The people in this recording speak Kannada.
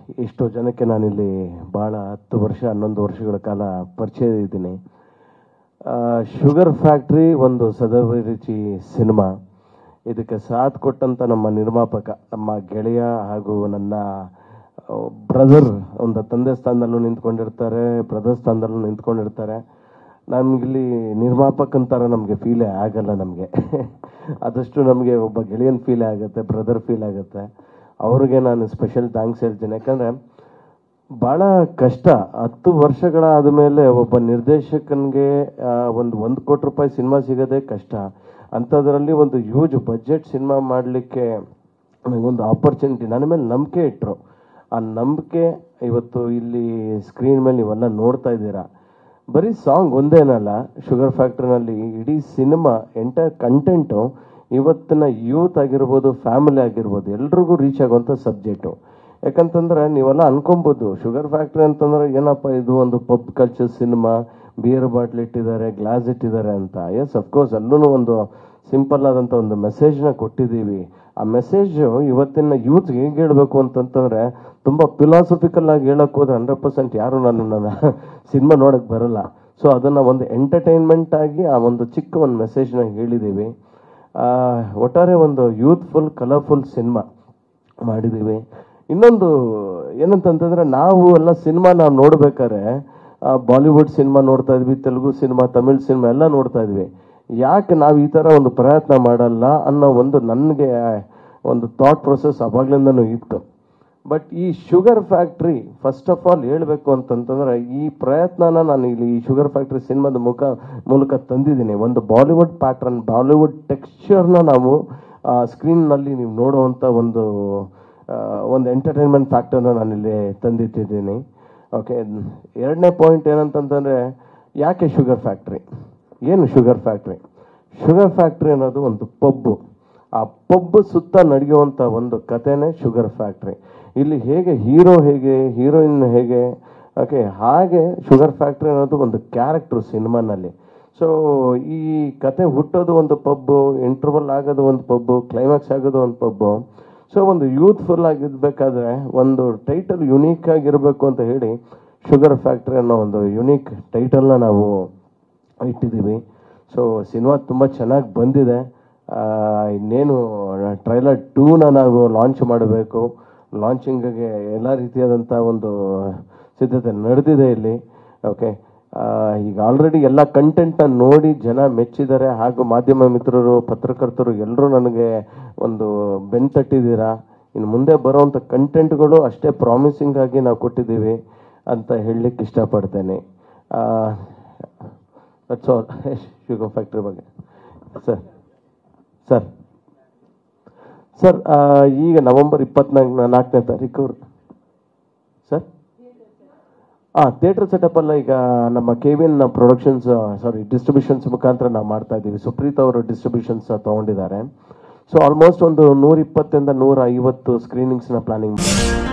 ಎಷ್ಟೋ ಜನಕ್ಕೆ ನಾನಿಲ್ಲಿ ಭಾಳ ಹತ್ತು ವರ್ಷ ಹನ್ನೊಂದು ವರ್ಷಗಳ ಕಾಲ ಪರಿಚಯ ಇದ್ದೀನಿ ಆ, ಶುಗರ್ ಫ್ಯಾಕ್ಟ್ರಿ ಒಂದು ಸದಭಿರುಚಿ ಸಿನಿಮಾ ಇದಕ್ಕೆ ಸಾಥ್ ಕೊಟ್ಟಂತ ನಮ್ಮ ನಿರ್ಮಾಪಕ ನಮ್ಮ ಗೆಳೆಯ ಹಾಗೂ ನನ್ನ ಬ್ರದರ್ ಒಂದು ತಂದೆ ಸ್ಥಾನದಲ್ಲೂ ನಿಂತ್ಕೊಂಡಿರ್ತಾರೆ ಬ್ರದರ್ ಸ್ಥಾನದಲ್ಲೂ ನಿಂತ್ಕೊಂಡಿರ್ತಾರೆ ನಮಗಿಲ್ಲಿ ನಿರ್ಮಾಪಕಂತಾರ ನಮಗೆ ಫೀಲೇ ಆಗಲ್ಲ ನಮಗೆ ಆದಷ್ಟು ನಮಗೆ ಒಬ್ಬ ಗೆಳೆಯನ್ ಫೀಲ್ ಆಗುತ್ತೆ ಬ್ರದರ್ ಫೀಲ್ ಆಗುತ್ತೆ ಅವ್ರಿಗೆ ನಾನು ಸ್ಪೆಷಲ್ ಥ್ಯಾಂಕ್ಸ್ ಹೇಳ್ತೀನಿ ಯಾಕಂದರೆ ಭಾಳ ಕಷ್ಟ ಹತ್ತು ವರ್ಷಗಳಾದ ಮೇಲೆ ಒಬ್ಬ ನಿರ್ದೇಶಕನಿಗೆ ಆ, ಒಂದು ಒಂದು ಕೋಟಿ ರೂಪಾಯಿ ಸಿನಿಮಾ ಸಿಗೋದೇ ಕಷ್ಟ ಅಂಥದ್ರಲ್ಲಿ ಒಂದು ಹ್ಯೂಜ್ ಬಜೆಟ್ ಸಿನಿಮಾ ಮಾಡಲಿಕ್ಕೆ ನನಗೊಂದು ಆಪರ್ಚುನಿಟಿ ನನ್ನ ಮೇಲೆ ನಂಬಿಕೆ ಇಟ್ಟರು ಆ ನಂಬಿಕೆ ಇವತ್ತು ಇಲ್ಲಿ ಸ್ಕ್ರೀನ್ ಮೇಲೆ ನೀವೆಲ್ಲ ನೋಡ್ತಾ ಇದ್ದೀರಾ ಬರೀ ಸಾಂಗ್ ಒಂದೇನಲ್ಲ ಶುಗರ್ ಫ್ಯಾಕ್ಟ್ರಿನಲ್ಲಿ ಇಡೀ ಸಿನಿಮಾ ಎಂಟೈರ್ ಕಂಟೆಂಟು ಇವತ್ತಿನ ಯೂತ್ ಆಗಿರ್ಬೋದು ಫ್ಯಾಮಿಲಿ ಆಗಿರ್ಬೋದು ಎಲ್ರಿಗೂ ರೀಚ್ ಆಗುವಂಥ ಸಬ್ಜೆಕ್ಟು ಯಾಕಂತಂದ್ರೆ ನೀವೆಲ್ಲ ಅನ್ಕೊಬೋದು ಶುಗರ್ ಫ್ಯಾಕ್ಟ್ರಿ ಅಂತಂದ್ರೆ ಏನಪ್ಪ ಇದು ಒಂದು pub culture cinema beer bottle ಇಟ್ಟಿದ್ದಾರೆ ಗ್ಲಾಸ್ ಇಟ್ಟಿದ್ದಾರೆ ಅಂತ ಎಸ್ ಅಫ್ಕೋರ್ಸ್ ಅಲ್ಲೂ ಒಂದು ಸಿಂಪಲ್ ಆದಂಥ ಒಂದು ಮೆಸೇಜ್ನ ಕೊಟ್ಟಿದ್ದೀವಿ ಆ ಮೆಸೇಜ್ ಇವತ್ತಿನ ಯೂತ್ ಹೇಗೆ ಹೇಳಬೇಕು ಅಂತಂತಂದ್ರೆ ತುಂಬ ಫಿಲಾಸಫಿಕಲ್ ಆಗಿ ಹೇಳಕ್ ಹೋದ್ರೆ ಹಂಡ್ರೆಡ್ ಪರ್ಸೆಂಟ್ ಯಾರು ನನ್ನ ಸಿನಿಮಾ ನೋಡಕ್ ಬರಲ್ಲ ಸೊ ಅದನ್ನ ಒಂದು ಎಂಟರ್ಟೈನ್ಮೆಂಟ್ ಆಗಿ ಆ ಒಂದು ಚಿಕ್ಕ ಒಂದು ಮೆಸೇಜ್ನ ಹೇಳಿದ್ದೀವಿ ಆ, ಒಟ್ಟಾರೆ ಒಂದು ಯೂತ್ಫುಲ್ ಕಲರ್ಫುಲ್ ಸಿನಿಮಾ ಮಾಡಿದ್ದೀವಿ ಇನ್ನೊಂದು ಏನಂತಂತಂದ್ರೆ ನಾವು ಎಲ್ಲ ಸಿನಿಮಾ ನಾವು ನೋಡ್ಬೇಕಾದ್ರೆ ಬಾಲಿವುಡ್ ಸಿನಿಮಾ ನೋಡ್ತಾ ಇದ್ವಿ ತೆಲುಗು ಸಿನಿಮಾ ತಮಿಳ್ ಸಿನಿಮಾ ಎಲ್ಲ ನೋಡ್ತಾ ಇದ್ವಿ ಯಾಕೆ ನಾವು ಈ ಥರ ಒಂದು ಪ್ರಯತ್ನ ಮಾಡಲ್ಲ ಅನ್ನೋ ಒಂದು ನನಗೆ ಒಂದು ಥಾಟ್ ಪ್ರೊಸೆಸ್ ಅವಾಗ್ಲಿಂದನೂ ಇತ್ತು ಬಟ್ ಈ sugar factory first of all ಹೇಳಬೇಕು ಅಂತಂತಂದ್ರೆ ಈ ಪ್ರಯತ್ನನ ನಾನು ಇಲ್ಲಿ ಈ ಶುಗರ್ ಫ್ಯಾಕ್ಟ್ರಿ ಸಿನಿಮಾದ ಮುಖ ಮೂಲಕ ತಂದಿದ್ದೀನಿ ಒಂದು ಬಾಲಿವುಡ್ ಪ್ಯಾಟ್ರನ್ ಬಾಲಿವುಡ್ ಟೆಕ್ಸ್ಚರ್ನ ನಾವು ಸ್ಕ್ರೀನ್ನಲ್ಲಿ ನೀವು ನೋಡುವಂಥ ಒಂದು ಆ, ಒಂದು ಎಂಟರ್ಟೈನ್ಮೆಂಟ್ ಫ್ಯಾಕ್ಟರ್ನ ನಾನಿಲ್ಲಿ ತಂದಿಟ್ಟಿದ್ದೀನಿ ಓಕೆ ಎರಡನೇ ಪಾಯಿಂಟ್ ಏನಂತಂತಂದರೆ ಯಾಕೆ ಶುಗರ್ ಫ್ಯಾಕ್ಟ್ರಿ ಏನು ಶುಗರ್ ಫ್ಯಾಕ್ಟ್ರಿ ಶುಗರ್ ಫ್ಯಾಕ್ಟ್ರಿ ಅನ್ನೋದು ಒಂದು ಪಬ್ಬು ಆ ಪಬ್ ಸುತ್ತ ನಡೆಯುವಂಥ ಒಂದು ಕಥೆನೇ ಶುಗರ್ ಫ್ಯಾಕ್ಟ್ರಿ ಇಲ್ಲಿ ಹೇಗೆ ಹೀರೋ ಹೇಗೆ ಹೀರೋಯಿನ್ ಹೇಗೆ ಓಕೆ ಹಾಗೆ ಶುಗರ್ ಫ್ಯಾಕ್ಟ್ರಿ ಅನ್ನೋದು ಒಂದು ಕ್ಯಾರೆಕ್ಟ್ರು ಸಿನಿಮಾನಲ್ಲಿ ಸೊ ಈ ಕತೆ ಹುಟ್ಟೋದು ಒಂದು ಪಬ್ಬು ಇಂಟರ್ವಲ್ ಆಗೋದು ಒಂದು ಪಬ್ಬು ಕ್ಲೈಮ್ಯಾಕ್ಸ್ ಆಗೋದು ಒಂದು ಪಬ್ಬು ಸೊ ಒಂದು ಯೂತ್ಫುಲ್ ಆಗಿರ್ಬೇಕಾದ್ರೆ ಒಂದು ಟೈಟಲ್ ಯುನೀಕ್ ಆಗಿರಬೇಕು ಅಂತ ಹೇಳಿ ಶುಗರ್ ಫ್ಯಾಕ್ಟ್ರಿ ಅನ್ನೋ ಒಂದು ಯುನೀಕ್ ಟೈಟಲ್ನ ನಾವು ಇಟ್ಟಿದ್ದೀವಿ ಸೊ ಸಿನಿಮಾ ತುಂಬ ಚೆನ್ನಾಗಿ ಬಂದಿದೆ ಆ, ಇನ್ನೇನು ಟ್ರೈಲರ್ ಟೂನ ನಾವು ಲಾಂಚ್ ಮಾಡಬೇಕು ಲಾಂಚಿಂಗ್ಗೆ ಎಲ್ಲ ರೀತಿಯಾದಂಥ ಒಂದು ಸಿದ್ಧತೆ ನಡೆದಿದೆ ಇಲ್ಲಿ ಓಕೆ ಈಗ ಆಲ್ರೆಡಿ ಎಲ್ಲ ಕಂಟೆಂಟ್ನ ನೋಡಿ ಜನ ಮೆಚ್ಚಿದ್ದಾರೆ ಹಾಗೂ ಮಾಧ್ಯಮ ಮಿತ್ರರು ಪತ್ರಕರ್ತರು ಎಲ್ಲರೂ ನನಗೆ ಒಂದು ಬೆನ್ ತಟ್ಟಿದ್ದೀರಾ ಇನ್ನು ಮುಂದೆ ಬರುವಂಥ ಕಂಟೆಂಟ್ಗಳು ಅಷ್ಟೇ ಪ್ರಾಮಿಸಿಂಗ್ ಆಗಿ ನಾವು ಕೊಟ್ಟಿದ್ದೀವಿ ಅಂತ ಹೇಳಲಿಕ್ಕೆ ಇಷ್ಟಪಡ್ತೇನೆ ದಟ್ಸ್ ಆಲ್ ಶುಗರ್ ಫ್ಯಾಕ್ಟ್ರಿ ಬಗ್ಗೆ ಸರ್ ಸರ್ ಸರ್ ಈಗ ನವೆಂಬರ್ ಇಪ್ಪತ್ನಾಲ್ಕು ನಾಲ್ಕನೇ ತಾರೀಕು ಸರ್ ಹಾಂ ಥಿಯೇಟರ್ ಸೆಟಪ್ ಅಲ್ಲ ಈಗ ನಮ್ಮ K V N productions sorry distributions ಮುಖಾಂತರ ನಾವು ಮಾಡ್ತಾ ಇದ್ದೀವಿ ಸುಪ್ರೀತ್ ಅವರು ಡಿಸ್ಟ್ರಿಬ್ಯೂಷನ್ಸ್ ತಗೊಂಡಿದ್ದಾರೆ ಸೊ ಆಲ್ಮೋಸ್ಟ್ ಒಂದು ನೂರ ಇಪ್ಪತ್ತರಿಂದ ನೂರ ಐವತ್ತು ಸ್ಕ್ರೀನಿಂಗ್ಸ್ನ ಪ್ಲಾನಿಂಗ್